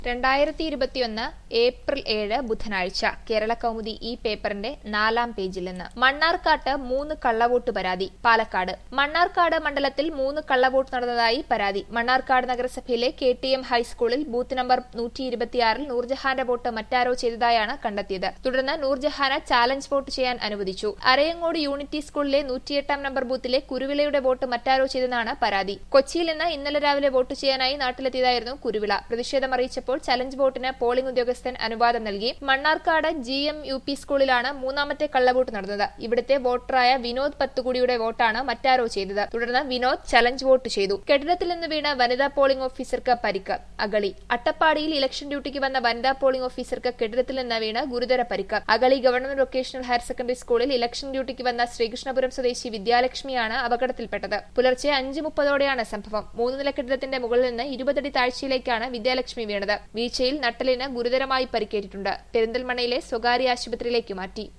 രണ്ടായിരത്തി ഇരുപത്തിയൊന്ന് ഏപ്രിൽ ഏഴ് ബുധനാഴ്ച കേരള കൗമുദി ഈ പേപ്പറിന്റെ നാലാം പേജിൽ നിന്ന് മണ്ണാർക്കാട്ട് മൂന്ന് കള്ളവോട്ട് പരാതി പാലക്കാട് മണ്ണാർക്കാട് മണ്ഡലത്തിൽ മൂന്ന് കള്ളവോട്ട് നടന്നതായി പരാതി മണ്ണാർക്കാട് നഗരസഭയിലെ കെ ടി എം ഹൈസ്കൂളിൽ ബൂത്ത് നമ്പർ നൂറ്റി ഇരുപത്തിയാറിൽ നൂർജഹാന്റെ വോട്ട് മറ്റാരോ ചെയ്തതായാണ് കണ്ടെത്തിയത് തുടർന്ന് നൂർജഹാന് ചാലഞ്ച് വോട്ട് ചെയ്യാൻ അനുവദിച്ചു അരയങ്ങോട് യൂണിറ്റി സ്കൂളിലെ നൂറ്റിയെട്ടാം നമ്പർ ബൂത്തിലെ കുരുവിളയുടെ വോട്ട് മറ്റാരോ ചെയ്തെന്നാണ് പരാതി കൊച്ചിയിൽ നിന്ന് ഇന്നലെ രാവിലെ വോട്ട് ചെയ്യാനായി നാട്ടിലെത്തിയതായിരുന്നു കുരുവിള പ്രതിഷേധം അറിയിച്ചപ്പോൾ ചലഞ്ച് വോട്ടിന് പോളിംഗ് ഉദ്യോഗസ്ഥൻ അനുവാദം നൽകി Mannarkkad G M U P സ്കൂളിലാണ് മൂന്നാമത്തെ കള്ളവോട്ട് നടന്നത് ഇവിടുത്തെ വോട്ടറായ വിനോദ് പത്തുകുടിയുടെ വോട്ടാണ് മറ്റാരോ ചെയ്തത് തുടർന്ന് വിനോദ് ചലഞ്ച് വോട്ട് ചെയ്തു കെട്ടിടത്തിൽ നിന്ന് വീണ വനിതാ പോളിംഗ് ഓഫീസർക്ക് പരിക്ക് അഗളി അട്ടപ്പാടിയിൽ ഇലക്ഷൻ ഡ്യൂട്ടിക്ക് വന്ന വനിതാ പോളിംഗ് ഓഫീസർക്ക് കെട്ടിടത്തിൽ നിന്ന് വീണ് ഗുരുതര പരിക്ക് Agali government vocational higher secondary സ്കൂളിൽ ഇലക്ഷൻ ഡ്യൂട്ടിക്ക് വന്ന ശ്രീകൃഷ്ണപുരം സ്വദേശി വിദ്യാലക്ഷ്മിയാണ് അപകടത്തിൽപ്പെട്ടത് പുലർച്ചെ അഞ്ച് മുപ്പതോടെയാണ് സംഭവം മൂന്ന് നില കെട്ടിടത്തിന്റെ മുകളിൽ നിന്ന് ഇരുപതടി താഴ്ചയിലേക്കാണ് വിദ്യാലക്ഷ്മി വീണത് വീഴ്ചയിൽ നട്ടലിന് ഗുരുതരമായി പരിക്കേറ്റിട്ടുണ്ട് പെരിന്തൽമണ്ണയിലെ സ്വകാര്യ ആശുപത്രിയിലേക്ക് മാറ്റി